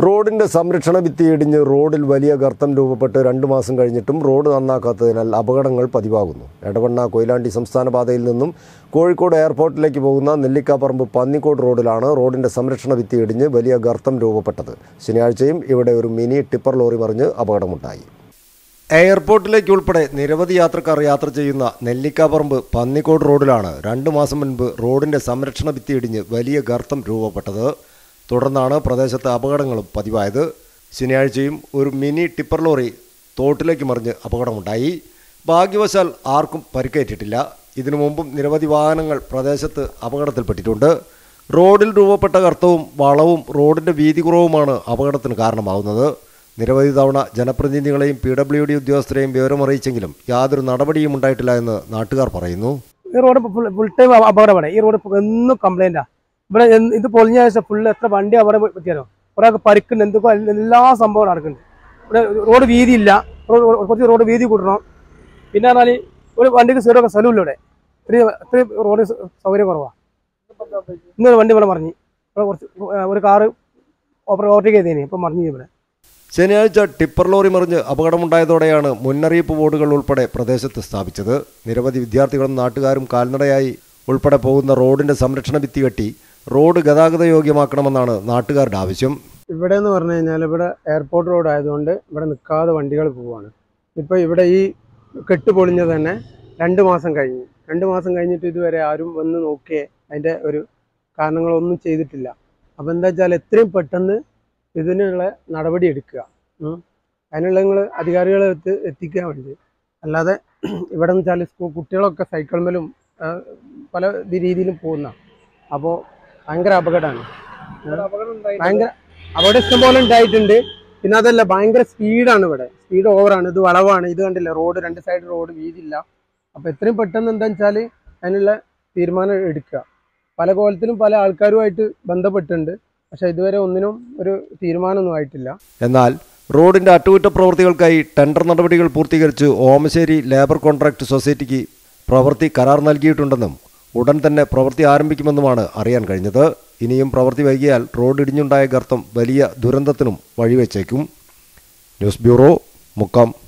റോഡിന്റെ സംരക്ഷണ ഭിത്തി ഇടിഞ്ഞ് റോഡിൽ വലിയ ഗർത്തം രൂപപ്പെട്ട് രണ്ട് മാസം കഴിഞ്ഞിട്ടും റോഡ് നന്നാക്കാത്തതിനാൽ അപകടങ്ങൾ പതിവാകുന്നു എടവണ്ണ കൊയിലാണ്ടി സംസ്ഥാന പാതയിൽ നിന്നും കോഴിക്കോട് എയർപോർട്ടിലേക്ക് പോകുന്ന നെല്ലിക്കാപ്പറമ്പ് പന്നിക്കോട് റോഡിലാണ് റോഡിന്റെ സംരക്ഷണ ഭിത്തി ഇടിഞ്ഞ് വലിയ ഗർത്തം രൂപപ്പെട്ടത് ശനിയാഴ്ചയും ഇവിടെ ഒരു മിനി ടിപ്പർ ലോറി മറിഞ്ഞ് അപകടമുണ്ടായി എയർപോർട്ടിലേക്ക് ഉൾപ്പെടെ നിരവധി യാത്രക്കാർ യാത്ര ചെയ്യുന്ന നെല്ലിക്കാപ്പറമ്പ് പന്നിക്കോട് റോഡിലാണ് രണ്ട് മാസം മുൻപ് റോഡിന്റെ സംരക്ഷണ ഭിത്തി ഇടിഞ്ഞ് വലിയ ഗർത്തം രൂപപ്പെട്ടത് തുടർന്നാണ് പ്രദേശത്ത് അപകടങ്ങളും പതിവായത് ശനിയാഴ്ചയും ഒരു മിനി ടിപ്പർ ലോറി തോട്ടിലേക്ക് മറിഞ്ഞ് അപകടമുണ്ടായി ഭാഗ്യവശാൽ ആർക്കും പരിക്കേറ്റിട്ടില്ല ഇതിനു മുമ്പും നിരവധി വാഹനങ്ങൾ പ്രദേശത്ത് അപകടത്തിൽപ്പെട്ടിട്ടുണ്ട് റോഡിൽ രൂപപ്പെട്ട ഗർത്തവും വളവും റോഡിന്റെ വീതി കുറവുമാണ് അപകടത്തിന് കാരണമാവുന്നത് നിരവധി തവണ ജനപ്രതിനിധികളെയും പി ഡബ്ല്യു ഡി ഉദ്യോഗസ്ഥരെയും വിവരമറിയിച്ചെങ്കിലും യാതൊരു നടപടിയും ഉണ്ടായിട്ടില്ല എന്ന് നാട്ടുകാർ പറയുന്നു ഈ റോഡ് ഫുൾ ഫുൾ ടൈം അപകടമാണ് ഈ റോഡ് എന്നും കംപ്ലൈൻറ്റാ ഇവിടെ എന്ന് ഇത് പൊളിഞ്ഞ ശേഷം ഫുള്ള് എത്ര വണ്ടി അവിടെ പറ്റിയാലോ ഒരാൾക്ക് പരിക്കുണ്ട് എന്തൊക്കെ എല്ലാ സംഭവം നടക്കുന്നുണ്ട് ഇവിടെ റോഡ് വീതിയില്ല റോഡ് കുറച്ച് റോഡ് വീതി കൂട്ടണം പിന്നെ പറഞ്ഞാൽ ഒരു വണ്ടിക്ക് സീറോ സ്ഥലമില്ല ഇവിടെ ഇത്രയും ഇത്രയും റോഡ് സ- സൗകര്യം കുറവാണ് ഇന്നൊരു വണ്ടി ഇവിടെ മറിഞ്ഞ് ഇവിടെ കുറച്ച് ഒരു കാറ് ഓവർടേക്ക് ചെയ്തേനെ ഇപ്പം മറിഞ്ഞു ഇവിടെ ശനിയാഴ്ച ടിപ്പർ ലോറി മറിഞ്ഞ് അപകടമുണ്ടായതോടെയാണ് മുന്നറിയിപ്പ് ബോർഡുകൾ ഉൾപ്പെടെ പ്രദേശത്ത് സ്ഥാപിച്ചത് നിരവധി വിദ്യാർത്ഥികളും നാട്ടുകാരും കാൽനടയായി ഉൾപ്പെടെ പോകുന്ന റോഡിന്റെ സംരക്ഷണ ഭിത്തി കെട്ടി റോഡ് ഗതാഗത യോഗ്യമാക്കണമെന്നാണ് നാട്ടുകാരുടെ ആവശ്യം ഇവിടെ എന്ന് പറഞ്ഞു കഴിഞ്ഞാൽ ഇവിടെ എയർപോർട്ട് റോഡ് ആയതുകൊണ്ട് ഇവിടെ നിൽക്കാതെ വണ്ടികൾ പോവാണ് ഇപ്പോൾ ഇവിടെ ഈ കെട്ട് പൊളിഞ്ഞത് തന്നെ രണ്ട് മാസം കഴിഞ്ഞു രണ്ട് മാസം കഴിഞ്ഞിട്ട് ഇതുവരെ ആരും വന്ന് നോക്കിയേ അതിൻ്റെ ഒരു കാരണങ്ങളൊന്നും ചെയ്തിട്ടില്ല അപ്പോൾ എന്താ വെച്ചാൽ എത്രയും പെട്ടെന്ന് ഇതിനുള്ള നടപടി എടുക്കുക ഉം. അതിനുള്ള നിങ്ങൾ അധികാരികളെ എത്തി എത്തിക്കാൻ വേണ്ടി അല്ലാതെ ഇവിടെ എന്ന് വെച്ചാൽ സ്കൂൾ കുട്ടികളൊക്കെ സൈക്കിൾമേലും ആ, പല രീതിയിലും പോകുന്ന അപ്പോൾ ഭയങ്കര അപകടമാണ് ഭയങ്കര അവിടെ ഇഷ്ടംപോലെ ഉണ്ടായിട്ടുണ്ട് പിന്നെ അതല്ല ഭയങ്കര സ്പീഡാണ് ഇവിടെ സ്പീഡ് ഓവറാണ് ഇത് വളവാണ് ഇത് കണ്ടില്ല റോഡ് രണ്ട് സൈഡ് റോഡ് വീതിയില്ല അപ്പോൾ എത്രയും പെട്ടെന്ന് എന്താ വെച്ചാൽ അതിനുള്ള തീരുമാനം എടുക്കുക പല കോലത്തിലും പല ആൾക്കാരുമായിട്ട് ബന്ധപ്പെട്ടിട്ടുണ്ട് പക്ഷെ ഇതുവരെ ഒന്നിനും ഒരു തീരുമാനമൊന്നും ആയിട്ടില്ല എന്നാൽ റോഡിന്റെ അറ്റകുറ്റപ്രവൃത്തികൾക്കായി ടെൻഡർ നടപടികൾ പൂർത്തീകരിച്ച് ഓമശ്ശേരി ലേബർ കോൺട്രാക്ട് സൊസൈറ്റിക്ക് പ്രവൃത്തി കരാർ നൽകിയിട്ടുണ്ടെന്നും ഉടൻ തന്നെ പ്രവൃത്തി ആരംഭിക്കുമെന്നുമാണ് അറിയാൻ കഴിഞ്ഞത് ഇനിയും പ്രവൃത്തി വൈകിയാൽ റോഡ് ഇടിഞ്ഞുണ്ടായ ഗർത്തം വലിയ ദുരന്തത്തിനും വഴിവെച്ചേക്കും ന്യൂസ് ബ്യൂറോ മുക്കം